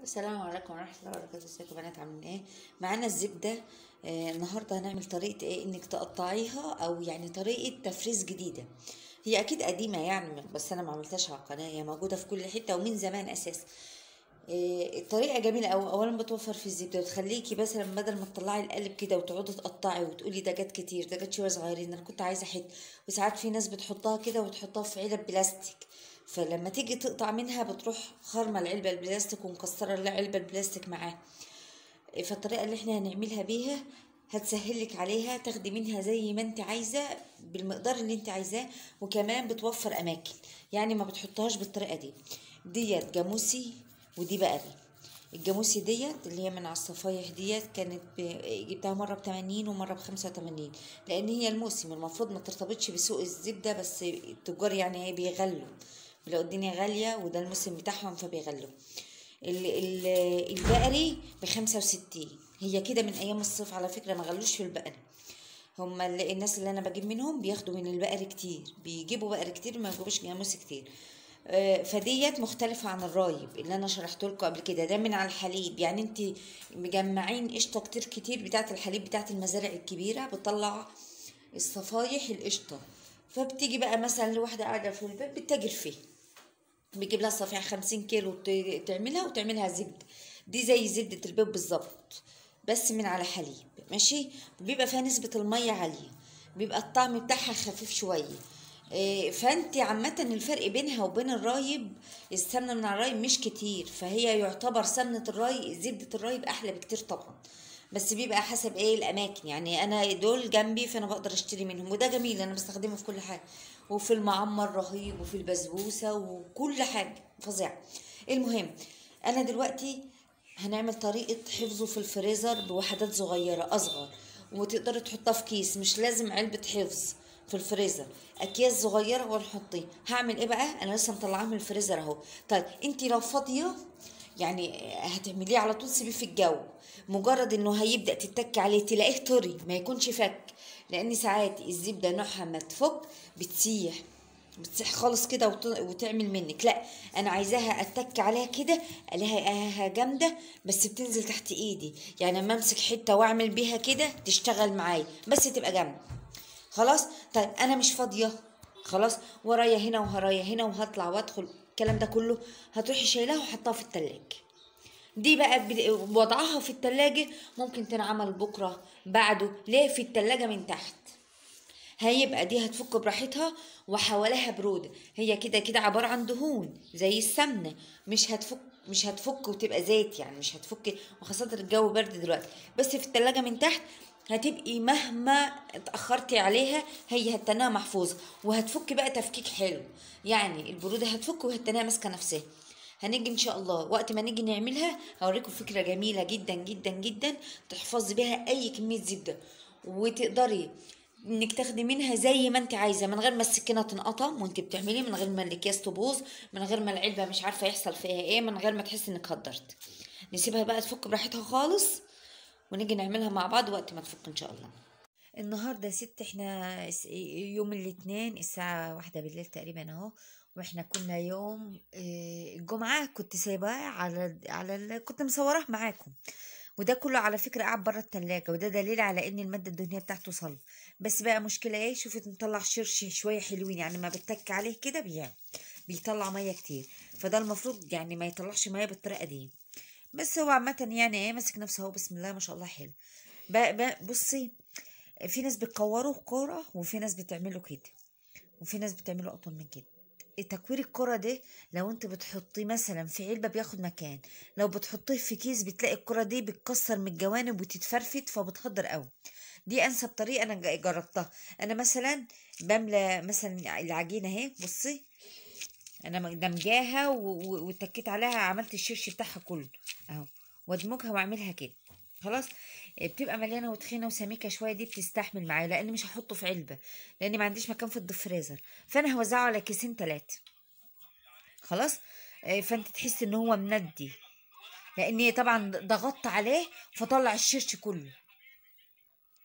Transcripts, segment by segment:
السلام عليكم ورحمة الله وبركاته ازيكم يا بنات عاملين ايه معانا الزبدة آه النهاردة هنعمل طريقة ايه انك تقطعيها او يعني طريقة تفريز جديدة هي اكيد قديمة يعني بس انا ما عملتهاش على القناة هي موجودة في كل حتة ومن زمان اساسا آه الطريقة جميلة أوي أولا بتوفر في الزبدة وتخليكي مثلا بدل ما تطلعي القالب كده وتقعدي تقطعي وتقولي ده جت كتير ده جت شوية صغيرين أنا كنت عايزة حتة وساعات في ناس بتحطها كده وتحطها في علب بلاستيك فلما تيجي تقطع منها بتروح خرمة العلبة البلاستيك ومكسرة العلبة البلاستيك معاه فالطريقة اللي احنا هنعملها بيها هتسهلك عليها تاخدي منها زي ما انت عايزة بالمقدار اللي انت عايزاه وكمان بتوفر اماكن يعني ما بتحطهاش بالطريقة دي ديت جاموسي ودي بقري الجاموسي ديت اللي هي من على الصفايح ديت كانت ب... جبتها مره ب 80 ومره ب 85 لان هي الموسم المفروض ما ترتبطش بسوق الزبده بس التجار يعني ايه بيغلوا لو الدنيا غاليه وده الموسم بتاعهم فبيغلوا ال... ال... البقري ب 65 هي كده من ايام الصيف على فكره ما غلوش في البقري هما الناس اللي انا بجيب منهم بياخدوا من البقري كتير بيجيبوا بقري كتير ما يجيبوش جاموسي كتير فديت مختلفة عن الرايب اللي انا شرحته لكم قبل كده ده من على الحليب يعني انت مجمعين قشطة كتير كتير بتاعة الحليب بتاعة المزارع الكبيرة بتطلع الصفايح القشطة فبتيجي بقى مثلا لواحدة قاعدة في البيت بتتاجر فيه بيجيب لها صفيحة خمسين كيلو تعملها وتعملها زبدة دي زي زبدة البيض بالظبط بس من على حليب ماشي بيبقى فيها نسبة المية عالية بيبقى الطعم بتاعها خفيف شوية فانت عامة الفرق بينها وبين الرايب السمنة من الرايب مش كتير فهي يعتبر سمنة الراي زبدة الرايب احلى بكتير طبعا بس بيبقى حسب ايه الاماكن يعني انا دول جنبي فانا بقدر اشتري منهم وده جميل انا بستخدمه في كل حاجة وفي المعمر رهيب وفي البسبوسة وكل حاجة فظيعة المهم انا دلوقتي هنعمل طريقة حفظه في الفريزر بوحدات صغيرة اصغر وتقدري تحطها في كيس مش لازم علبة حفظ في الفريزر اكياس صغيره ونحطيه هعمل ايه بقى انا لسه مطلعاه من الفريزر اهو طيب انت لو فاضيه يعني هتعمليه على طول سيبيه في الجو مجرد انه هيبدا تتك عليه تلاقيه طري ما يكونش فك لان ساعات الزبده نوعها ما تفك بتسيح بتسيح خالص كده وت... وتعمل منك لا انا عايزاها اتك عليها كده الاقيها جامده بس بتنزل تحت ايدي يعني اما امسك حته واعمل بيها كده تشتغل معايا بس تبقى جامده خلاص طيب انا مش فاضيه خلاص ورايا هنا وهرايا هنا وهطلع وادخل الكلام ده كله هتروحي شايلاها وحطها في التلاجة دي بقى وضعها في التلاجة ممكن تنعمل بكرة بعده ليه في التلاجة من تحت هيبقى دي هتفك براحتها وحواليها برودة هي كده كده عبارة عن دهون زي السمنة مش هتفك مش هتفك وتبقى زيت يعني مش هتفك وخاصة الجو برد دلوقتي بس في التلاجة من تحت هتبقي مهما اتأخرتي عليها هي هتناها محفوظة وهتفك بقى تفكيك حلو يعني البرودة هتفك وهتناها ماسكة نفسها هنيجي ان شاء الله وقت ما نيجي نعملها هوريكم فكرة جميلة جدا جدا جدا تحفظي بيها اي كمية زبدة وتقدري انك تاخدي منها زي ما انت عايزه من غير ما السكينه تنقطم وانت بتعملي من غير ما الاكياس تبوظ من غير ما العلبه مش عارفه يحصل فيها ايه من غير ما تحسي انك هدرت نسيبها بقى تفك براحتها خالص ونيجي نعملها مع بعض وقت ما تفك ان شاء الله النهارده يا ست احنا يوم الاثنين الساعه واحدة بالليل تقريبا اهو واحنا كنا يوم الجمعه كنت سايباه على على كنت مصوراه معاكم وده كله على فكرة قاعد بره التلاجة وده دليل على ان المادة الدهنية بتاعته صلب بس بقى مشكلة ايه شوفت مطلع شرش شوية حلوين يعني ما بتك عليه كده بيعمل بيطلع مية كتير فده المفروض يعني ما يطلعش مية بالطريقة دي بس هو عامة يعني ايه ماسك نفسه اهو بسم الله ما شاء الله حلو بقى بقى بصي في ناس بتكوره كورة وفي ناس بتعمله كده وفي ناس بتعمله اطول من كده تكوير الكرة ده لو انت بتحطيه مثلا في علبة بياخد مكان لو بتحطيه في كيس بتلاقي الكرة دي بتكسر من الجوانب وتتفرفت فبتهدر قوي دي انسب طريقة انا جربتها انا مثلا بملى مثلا العجينة اهي بصي انا دمجاها واتكيت عليها عملت الشرش بتاعها كله اهو وادمجها واعملها كده خلاص بتبقى مليانه وتخينه وسميكه شويه دي بتستحمل معايا لان مش هحطه في علبه لان ما عنديش مكان في الدفريزر فانا هوزعه على كيسين ثلاثه خلاص فانت تحس ان هو مندي لان طبعا ضغطت عليه فطلع الشرش كله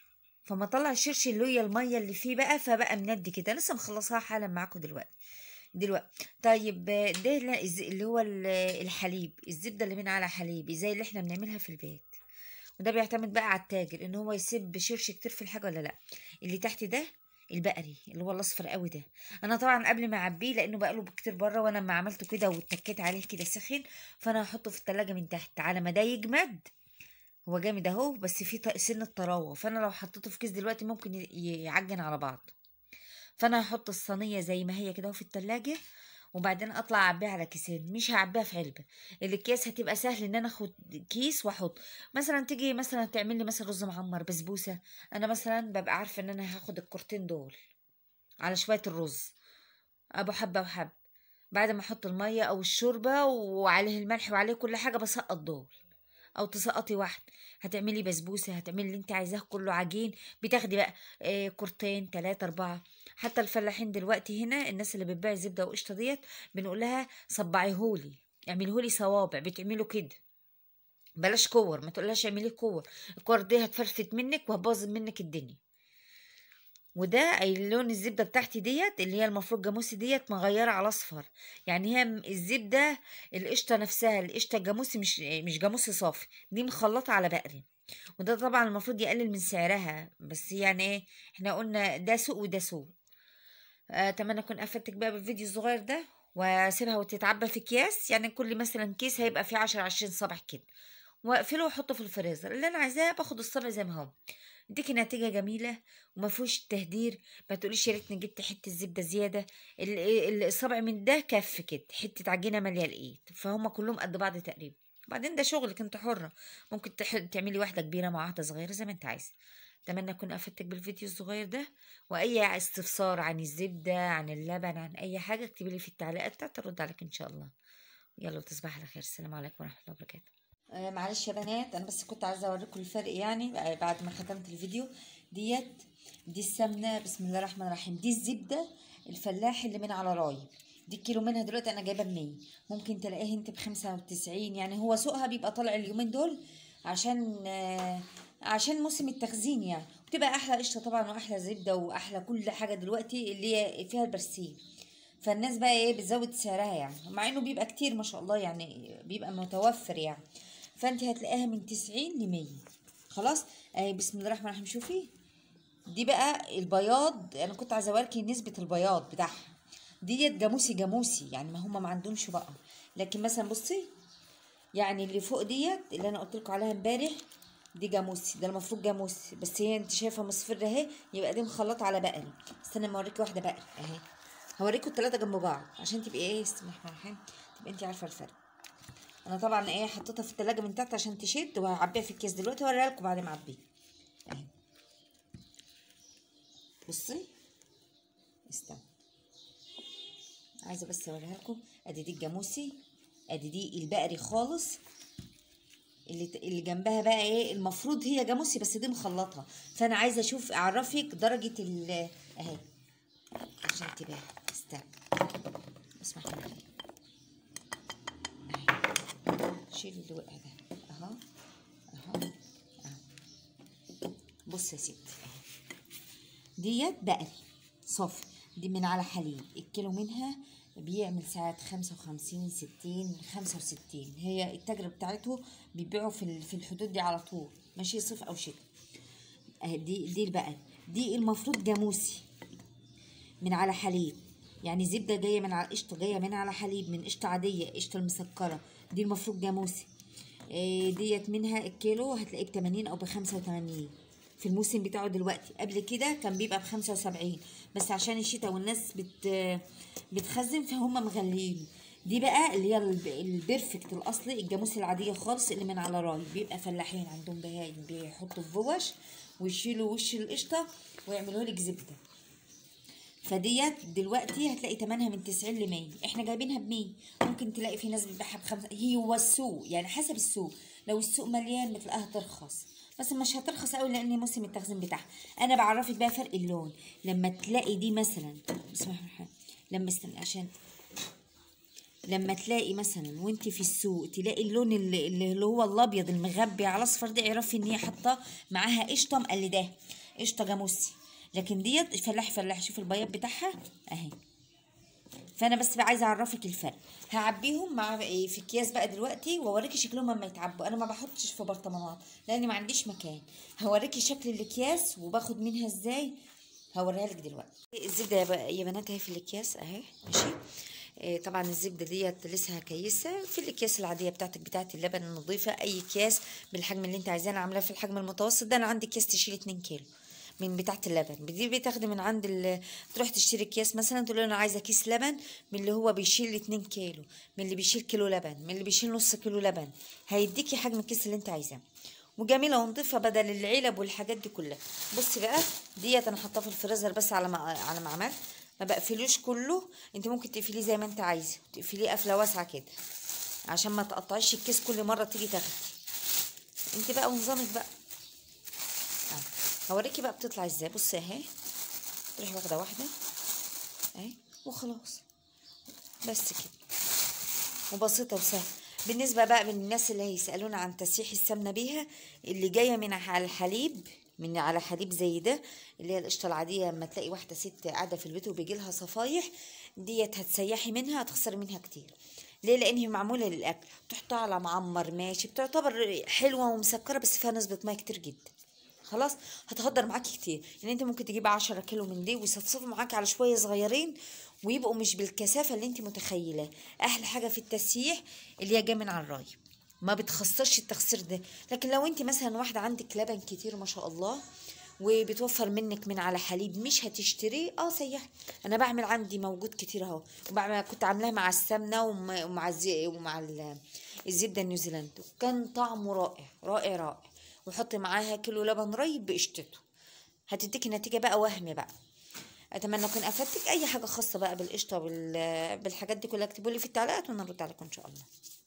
فما طلع الشرش اللي هي الميه اللي فيه بقى فبقى مندي كده لسه مخلصاها حالا معاكم دلوقتي دلوقتي طيب آه، ده لا الز- اللي هو ال- الحليب الزبده اللي من على حليب زي اللي احنا بنعملها في البيت وده بيعتمد بقى على التاجر ان هو يسيب شرش كتير في الحاجه ولا لا اللي تحت ده البقري اللي هو الاصفر قوي ده انا طبعا قبل ما اعبيه لانه بقاله كتير بره وانا لما عملته كده واتكيت عليه كده سخن فانا هحطه في التلاجة من تحت على ما ده يجمد هو جامد اهو بس فيه ط- سن الطراوه فانا لو حطيته في كيس دلوقتي ممكن ي- يعجن على بعض فانا هحط الصينيه زي ما هي كده اهو في التلاجة وبعدين اطلع اعبيها على كيسين مش هعبيها في علبه الاكياس هتبقى سهل ان انا اخد كيس واحط مثلا تيجي مثلا تعمل لي مثلا رز معمر بسبوسه انا مثلا ببقى عارفه ان انا هاخد الكورتين دول على شويه الرز ابو حبه وحب بعد ما احط الميه او الشوربه وعليه الملح وعليه كل حاجه بسقط دول او تسقطي واحد هتعملي بسبوسه هتعملي اللي انت عايزاه كله عجين بتاخدي بقى آه كورتين تلاتة اربعة حتى الفلاحين دلوقتي هنا الناس اللي بتبيع الزبده وقشطه ديت بنقول لها صبعيهولي اعمليهولي صوابع بتعملوا كده بلاش كور ما تقولهاش اعملي كور الكور دي هتفرفت منك وهتبوظ منك الدنيا وده اللون الزبده بتاعتي ديت اللي هي المفروض جاموسي ديت مغيره على اصفر يعني هي م- الزبده القشطه نفسها القشطه الجاموسي مش مش جاموسي صافي دي مخلطه على بقري وده طبعا المفروض يقلل من سعرها بس يعني ايه احنا قلنا ده سوق وده سوق اتمنى اكون افدتك بقى بالفيديو الصغير ده واسيبها وتتعبى في اكياس يعني كل مثلا كيس هيبقى فيه عشرة عشرين صبع كده واقفله واحطه في الفريزر اللي انا عايزاه باخد الصبع زي ما هو اديكي نتيجه جميله وما فيهوش تهدير ما تقوليش يا ريتني جبت حته زبده زياده ال- ال- الصبع من ده كف كده حته عجينه ماليه الايد فهم كلهم قد بعض تقريبا بعدين ده شغلك انت حره ممكن تح- تعملي واحده كبيره مع واحده صغيره زي ما انت عايزه اتمنى اكون افدتك بالفيديو الصغير ده واي استفسار عن الزبده عن اللبن عن اي حاجه اكتبي لي في التعليقات بتاعتي ارد عليك ان شاء الله يلا تصبح على خير السلام عليكم ورحمه الله وبركاته آه معلش يا بنات انا بس كنت عايزه اوريكم الفرق يعني آه، بعد ما ختمت الفيديو ديت دي السمنه بسم الله الرحمن الرحيم دي الزبده الفلاح اللي من على راي دي الكيلو منها دلوقتي انا جايبه ب 100 ممكن تلاقيه انت ب 95 يعني هو سوقها بيبقى طالع اليومين دول عشان آه عشان موسم التخزين يعني بتبقى احلى قشطه طبعا واحلى زبده واحلى كل حاجه دلوقتي اللي هي فيها البرسيم فالناس بقى ايه بتزود سعرها يعني مع انه بيبقى كتير ما شاء الله يعني بيبقى متوفر يعني فانت هتلاقيها من 90 ل 100 خلاص اهي بسم الله الرحمن الرحيم شوفي دي بقى البياض انا كنت عايزه اوريكي نسبه البياض بتاعها ديت جاموسي جاموسي يعني ما هم ما عندهمش بقى لكن مثلا بصي يعني اللي فوق ديت اللي انا قلت لكم عليها امبارح دي جاموسي ده المفروض جاموسي بس هي انت شايفه مصفر اهي يبقى دي مخلطه على بقري استنى اما اوريكي واحده بقري اهي هوريكم الثلاثه جنب بعض عشان تبقي ايه بسم الله الرحمن الرحيم تبقى انت عارفه الفرق انا طبعا ايه حطيتها في التلاجة من تحت عشان تشد وهعبيها في الكيس دلوقتي هوريها لكم بعد ما اعبيها اهي بصي استنى عايزه بس اوريها لكم ادي دي الجاموسي ادي دي البقري خالص اللي اللي جنبها بقى ايه المفروض هي جاموسي بس دي مخلطه فانا عايزه اشوف اعرفك درجه ال اهي عشان تبان استنى بسم الله الرحمن الرحيم اهي شيل اللي وقع ده اهو اهو اهو بص يا ستي اهي ديت بقري صافي دي من على حليب الكيلو منها بيعمل ساعات خمسة وخمسين ستين خمسة وستين هي التجربة بتاعته بيبيعوا في ال- في الحدود دي على طول ماشي صيف أو شتاء أهي دي دي البقري دي المفروض جاموسي من على حليب يعني زبدة جاية من على قشطة جاية من على حليب من قشطة عادية قشطة المسكرة دي المفروض جاموسي إيه ديت منها الكيلو هتلاقيه بتمانين أو بخمسة وتمانين في الموسم بتاعه دلوقتي قبل كده كان بيبقى بخمسة وسبعين بس عشان الشتاء والناس بت بتخزن فهم مغليين دي بقى اللي هي الب- البرفكت الاصلي الجاموسي العاديه خالص اللي من على راي بيبقى فلاحين عندهم بهايم بيحطوا في فوش ويشيلوا وش القشطه ويعملوا لك زبده فديت دلوقتي هتلاقي تمنها من 90 ل 100 احنا جايبينها ب 100 ممكن تلاقي في ناس بتبيعها بخمسة هي هو السوق يعني حسب السوق لو السوق مليان بتلاقيها ترخص بس مش هترخص قوي لان موسم التخزين بتاعها انا بعرفك بقى فرق اللون لما تلاقي دي مثلا بسم الله الرحمن الرحيم لما استنى عشان لما تلاقي مثلا وانت في السوق تلاقي اللون اللي, اللي هو الابيض المغبي على الاصفر ده اعرفي ان هي حاطه معاها قشطه مقلداه قشطه جاموسي لكن ديت فلاح فلاح شوف البياض بتاعها اهي فانا بس بقى عايزه اعرفك الفرق هعبيهم مع إيه في اكياس بقى دلوقتي واوريكي شكلهم لما يتعبوا انا ما بحطش في برطمانات لاني ما عنديش مكان هوريكي شكل الاكياس وباخد منها ازاي هوريها لك دلوقتي الزبده يا, بقى يا بنات اهي في الاكياس اهي ماشي إيه طبعا الزبده ديت لسه هكيسها في الاكياس العاديه بتاعتك بتاعت اللبن النظيفه اي اكياس بالحجم اللي انت عايزاه انا عاملاه في الحجم المتوسط ده انا عندي اكياس تشيل 2 كيلو من بتاعه اللبن دي بتاخدي من عند ال... تروح تشتري اكياس مثلا تقول له انا عايزه كيس لبن من اللي هو بيشيل 2 كيلو من اللي بيشيل كيلو لبن من اللي بيشيل نص كيلو لبن هيديكي حجم الكيس اللي انت عايزاه وجميله ونضيفه بدل العلب والحاجات دي كلها بصي بقى ديت انا حاطاها في الفريزر بس على ما على ما عملت ما بقفلوش كله انت ممكن تقفليه زي ما انت عايزه تقفليه قفله واسعه كده عشان ما تقطعيش الكيس كل مره تيجي تاخدي انت بقى ونظامك بقى اه هوريكي بقى بتطلع ازاي بصي اهي تروحي واخده واحده اهي وخلاص بس كده وبسيطه وسهله بالنسبه بقى للناس اللي هيسالونا عن تسييح السمنه بيها اللي جايه من على الحليب من على حليب زي ده اللي هي القشطه العاديه لما تلاقي واحده ست قاعده في البيت وبيجي لها صفايح ديت هتسيحي منها هتخسري منها كتير ليه لان هي معموله للاكل تحطها على معمر ماشي بتعتبر حلوه ومسكره بس فيها نسبه ميه كتير جدا خلاص هتهدر معاكي كتير يعني انت ممكن تجيبي 10 كيلو من دي ويصفصفوا معاكي على شويه صغيرين ويبقوا مش بالكثافه اللي انت متخيلاه احلى حاجه في التسييح اللي هي جايه من على الراي ما بتخسرش التخسير ده لكن لو انت مثلا واحده عندك لبن كتير ما شاء الله وبتوفر منك من على حليب مش هتشتريه اه سيحي انا بعمل عندي موجود كتير اهو وبعمل كنت عاملاها مع السمنه ومع الزي ومع الزبده النيوزيلند كان طعمه رائع رائع رائع وحطي معاها كيلو لبن ريب بقشطته هتديكي نتيجه بقى وهم بقى اتمنى اكون افدتك اي حاجه خاصه بقى بالقشطه بالحاجات دي كلها اكتبوا لي في التعليقات وانا ارد عليكم ان شاء الله